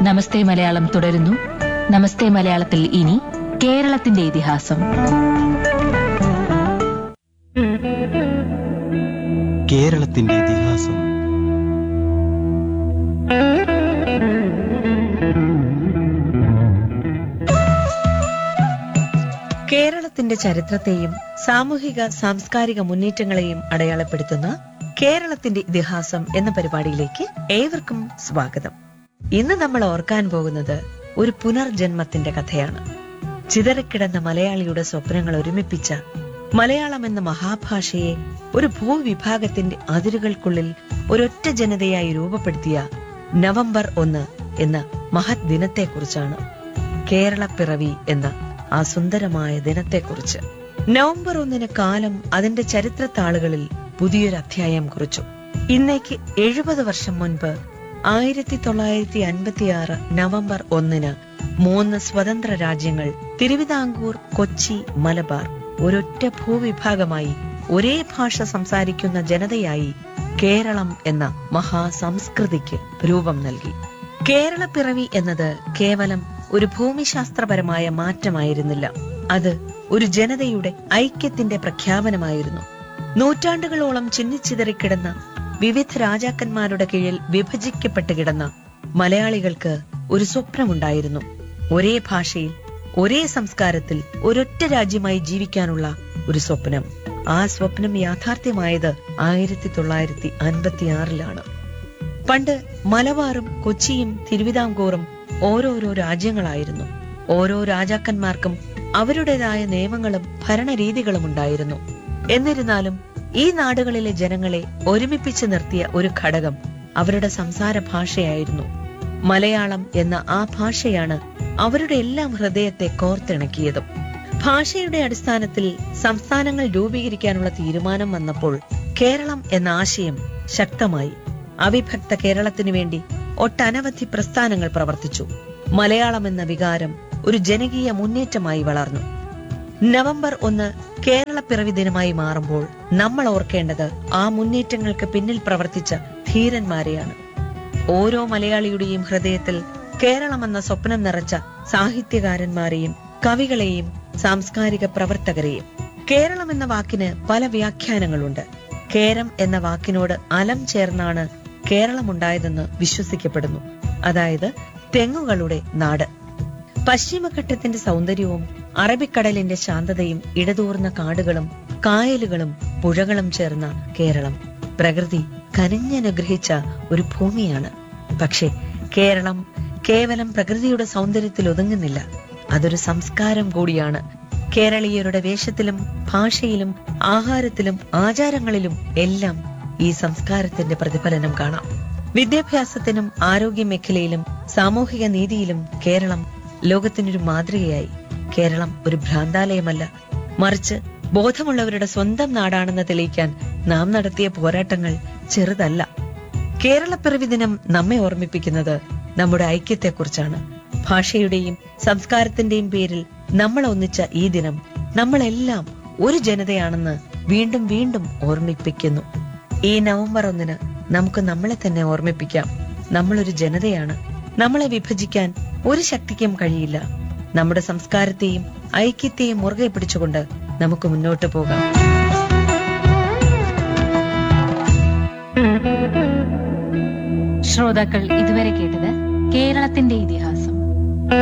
നമസ്തേ മലയാളം തുടരുന്നു നമസ്തേ മലയാളത്തിൽ ഇനി കേരളത്തിന്റെ ഇതിഹാസം കേരളത്തിന്റെ ഇതിഹാസം കേരളത്തിന്റെ ചരിത്രത്തെയും സാമൂഹിക സാംസ്കാരിക മുന്നേറ്റങ്ങളെയും അടയാളപ്പെടുത്തുന്ന കേരളത്തിന്റെ ഇതിഹാസം എന്ന പരിപാടിയിലേക്ക് ഏവർക്കും സ്വാഗതം ഇന്ന് നമ്മൾ ഓർക്കാൻ പോകുന്നത് ഒരു പുനർജന്മത്തിന്റെ കഥയാണ് ചിതറിക്കിടന്ന മലയാളിയുടെ സ്വപ്നങ്ങൾ ഒരുമിപ്പിച്ച മലയാളം എന്ന മഹാഭാഷയെ ഒരു ഭൂവിഭാഗത്തിന്റെ അതിരുകൾക്കുള്ളിൽ ഒരൊറ്റ ജനതയായി രൂപപ്പെടുത്തിയ നവംബർ ഒന്ന് എന്ന മഹത് ദിനത്തെക്കുറിച്ചാണ് കേരളപ്പിറവി എന്ന ആ സുന്ദരമായ ദിനത്തെക്കുറിച്ച് നവംബർ ഒന്നിന് കാലം അതിന്റെ ചരിത്രത്താളുകളിൽ പുതിയൊരു അധ്യായം കുറിച്ചു ഇന്നേക്ക് എഴുപത് വർഷം മുൻപ് ആയിരത്തി തൊള്ളായിരത്തി അൻപത്തിയാറ് നവംബർ ഒന്നിന് മൂന്ന് സ്വതന്ത്ര രാജ്യങ്ങൾ തിരുവിതാംകൂർ കൊച്ചി മലബാർ ഒരൊറ്റ ഭൂവിഭാഗമായി ഒരേ ഭാഷ സംസാരിക്കുന്ന ജനതയായി കേരളം എന്ന മഹാസംസ്കൃതിക്ക് രൂപം നൽകി കേരളപ്പിറവി എന്നത് കേവലം ഒരു ഭൂമിശാസ്ത്രപരമായ മാറ്റമായിരുന്നില്ല അത് ഒരു ജനതയുടെ ഐക്യത്തിന്റെ പ്രഖ്യാപനമായിരുന്നു നൂറ്റാണ്ടുകളോളം ചിന്നിച്ചിതറിക്കിടന്ന വിവിധ രാജാക്കന്മാരുടെ കീഴിൽ വിഭജിക്കപ്പെട്ട് കിടന്ന മലയാളികൾക്ക് ഒരു സ്വപ്നമുണ്ടായിരുന്നു ഒരേ ഭാഷയിൽ ഒരേ സംസ്കാരത്തിൽ ഒരൊറ്റ രാജ്യമായി ജീവിക്കാനുള്ള ഒരു സ്വപ്നം ആ സ്വപ്നം യാഥാർത്ഥ്യമായത് ആയിരത്തി തൊള്ളായിരത്തി അൻപത്തിയാറിലാണ് പണ്ട് മലബാറും കൊച്ചിയും തിരുവിതാംകൂറും ഓരോരോ രാജ്യങ്ങളായിരുന്നു ഓരോ രാജാക്കന്മാർക്കും അവരുടേതായ നിയമങ്ങളും ഭരണരീതികളും ഉണ്ടായിരുന്നു എന്നിരുന്നാലും ഈ നാടുകളിലെ ജനങ്ങളെ ഒരുമിപ്പിച്ചു നിർത്തിയ ഒരു ഘടകം അവരുടെ സംസാര ഭാഷയായിരുന്നു മലയാളം എന്ന ആ ഭാഷയാണ് അവരുടെ എല്ലാം ഹൃദയത്തെ കോർത്തിണക്കിയതും ഭാഷയുടെ അടിസ്ഥാനത്തിൽ സംസ്ഥാനങ്ങൾ രൂപീകരിക്കാനുള്ള തീരുമാനം വന്നപ്പോൾ കേരളം എന്ന ആശയം ശക്തമായി അവിഭക്ത കേരളത്തിനു വേണ്ടി ഒട്ടനവധി പ്രസ്ഥാനങ്ങൾ പ്രവർത്തിച്ചു മലയാളം എന്ന വികാരം ഒരു ജനകീയ മുന്നേറ്റമായി വളർന്നു നവംബർ ഒന്ന് കേരളപ്പിറവി ദിനമായി മാറുമ്പോൾ നമ്മൾ ഓർക്കേണ്ടത് ആ മുന്നേറ്റങ്ങൾക്ക് പിന്നിൽ പ്രവർത്തിച്ച ധീരന്മാരെയാണ് ഓരോ മലയാളിയുടെയും ഹൃദയത്തിൽ കേരളം എന്ന സ്വപ്നം നിറച്ച സാഹിത്യകാരന്മാരെയും കവികളെയും സാംസ്കാരിക പ്രവർത്തകരെയും കേരളം എന്ന വാക്കിന് പല വ്യാഖ്യാനങ്ങളുണ്ട് കേരം എന്ന വാക്കിനോട് അലം ചേർന്നാണ് കേരളമുണ്ടായതെന്ന് വിശ്വസിക്കപ്പെടുന്നു അതായത് തെങ്ങുകളുടെ നാട് പശ്ചിമഘട്ടത്തിന്റെ സൗന്ദര്യവും അറബിക്കടലിന്റെ ശാന്തതയും ഇടതൂർന്ന കാടുകളും കായലുകളും പുഴകളും ചേർന്ന കേരളം പ്രകൃതി കനിഞ്ഞനുഗ്രഹിച്ച ഒരു ഭൂമിയാണ് പക്ഷേ കേരളം കേവലം പ്രകൃതിയുടെ സൗന്ദര്യത്തിൽ ഒതുങ്ങുന്നില്ല അതൊരു സംസ്കാരം കൂടിയാണ് കേരളീയരുടെ വേഷത്തിലും ഭാഷയിലും ആഹാരത്തിലും ആചാരങ്ങളിലും എല്ലാം ഈ സംസ്കാരത്തിന്റെ പ്രതിഫലനം കാണാം വിദ്യാഭ്യാസത്തിനും ആരോഗ്യ മേഖലയിലും സാമൂഹിക നീതിയിലും കേരളം ലോകത്തിനൊരു മാതൃകയായി കേരളം ഒരു ഭ്രാന്താലയമല്ല മറിച്ച് ബോധമുള്ളവരുടെ സ്വന്തം നാടാണെന്ന് തെളിയിക്കാൻ നാം നടത്തിയ പോരാട്ടങ്ങൾ ചെറുതല്ല കേരളപ്പിറവി ദിനം നമ്മെ ഓർമ്മിപ്പിക്കുന്നത് നമ്മുടെ ഐക്യത്തെക്കുറിച്ചാണ് ഭാഷയുടെയും സംസ്കാരത്തിന്റെയും പേരിൽ നമ്മൾ ഒന്നിച്ച ഈ ദിനം നമ്മളെല്ലാം ഒരു ജനതയാണെന്ന് വീണ്ടും വീണ്ടും ഓർമ്മിപ്പിക്കുന്നു ഈ നവംബർ ഒന്നിന് നമുക്ക് നമ്മളെ തന്നെ ഓർമ്മിപ്പിക്കാം നമ്മളൊരു ജനതയാണ് നമ്മളെ വിഭജിക്കാൻ ഒരു ശക്തിക്കും കഴിയില്ല നമ്മുടെ സംസ്കാരത്തെയും ഐക്യത്തെയും മുറുകെ പിടിച്ചുകൊണ്ട് നമുക്ക് മുന്നോട്ട് പോകാം ശ്രോതാക്കൾ ഇതുവരെ കേട്ടത് കേരളത്തിന്റെ ഇതിഹാസം